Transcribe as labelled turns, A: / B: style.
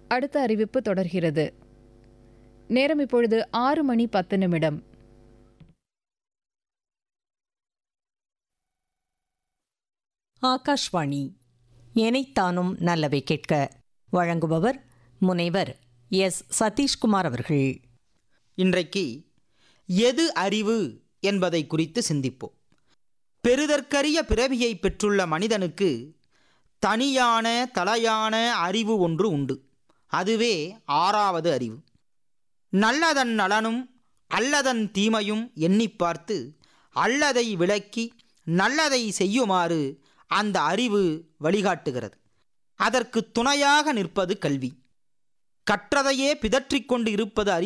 A: அடுத்த அறிவிப்பு தொடர்கிறது நேரம் இப்பொழுது ஆறு மணி பத்து நிமிடம்
B: ஆகாஷ்வாணி எனைத்தானும் நல்லவை கேட்க வழங்குபவர் முனைவர் எஸ் சதீஷ்குமார் அவர்கள்
C: இன்றைக்கு எது அறிவு என்பதை குறித்து சிந்திப்போம் பெறுதற்கரிய பிறவியை பெற்றுள்ள மனிதனுக்கு தனியான தலையான அறிவு ஒன்று உண்டு அதுவே ஆறாவது அறிவு நல்லதன் நலனும் அல்லதன் தீமையும் எண்ணிப் பார்த்து அல்லதை விளக்கி நல்லதை செய்யுமாறு அந்த அறிவு வழிகாட்டுகிறது அதற்கு துணையாக நிற்பது கல்வி கற்றதையே பிதற்றிக் கொண்டு இருப்பது அறிவு